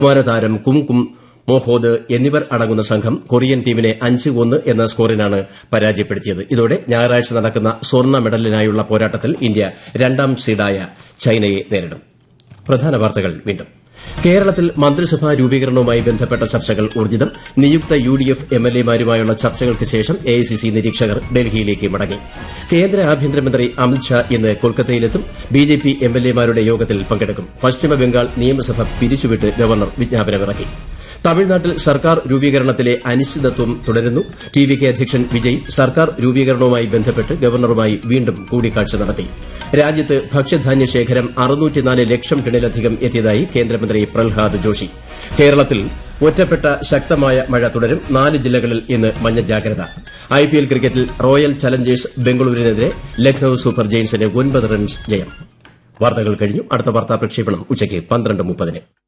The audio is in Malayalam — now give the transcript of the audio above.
കൌമാരതാരം കുംകും മോഹോദ് എന്നിവർ അടങ്ങുന്ന സംഘം കൊറിയൻ ടീമിനെ അഞ്ച് ഒന്ന് എന്ന സ്കോറിനാണ് പരാജയപ്പെടുത്തിയത് ഇതോടെ ഞായറാഴ്ച നടക്കുന്ന സ്വർണ്ണ മെഡലിനായുള്ള പോരാട്ടത്തിൽ ഇന്ത്യ രണ്ടാം സീഡായ ചൈനയെ നേരിടും പ്രധാന വാർത്തകൾ വീണ്ടും കേരളത്തിൽ മന്ത്രിസഭാ രൂപീകരണവുമായി ബന്ധപ്പെട്ട ചർച്ചകൾ ഊർജ്ജിതം നിയുക്ത U D F M L എമാരുമായുള്ള ചർച്ചകൾക്ക് ശേഷം എ ഐ സി സി നിരീക്ഷകർ ഡൽഹിയിലേക്ക് മടങ്ങി കേന്ദ്ര ആഭ്യന്തരമന്ത്രി അമിത്ഷാ ഇന്ന് കൊൽക്കത്തയിലെത്തും B J P M L എമാരുടെ യോഗത്തിൽ പങ്കെടുക്കും പശ്ചിമബംഗാൾ നിയമസഭ പിരിച്ചുവിട്ട് ഗവർണർ വിജ്ഞാപനമിറക്കി തമിഴ്നാട്ടിൽ സർക്കാർ രൂപീകരണത്തിലെ അനിശ്ചിതത്വം തുടരുന്നു ടി വി കെ അധ്യക്ഷൻ വിജയ് സർക്കാർ രൂപീകരണവുമായി ബന്ധപ്പെട്ട് ഗവർണറുമായി വീണ്ടും കൂടിക്കാഴ്ച നടത്തി രാജ്യത്ത് ഭക്ഷ്യധാന്യ ശേഖരം ലക്ഷം ടണിലധികം എത്തിയതായി കേന്ദ്രമന്ത്രി പ്രഹ്ലാദ് ജോഷി കേരളത്തിൽ ഒറ്റപ്പെട്ട ശക്തമായ മഴ തുടരും നാല് ജില്ലകളിൽ ഇന്ന് മഞ്ഞ ജാഗ്രത ഐപിഎൽ ക്രിക്കറ്റിൽ റോയൽ ചലഞ്ചേഴ്സ് ബംഗളൂരുവിനെതിരെ ലക്നൌ സൂപ്പർ ജയൻസിന് ഒൻപത് റൺസ് ജയം വാർത്തകൾ കഴിഞ്ഞു അടുത്ത വാർത്താ പ്രക്ഷേപണം ഉച്ചയ്ക്ക് പന്ത്രണ്ട് മുപ്പതിന്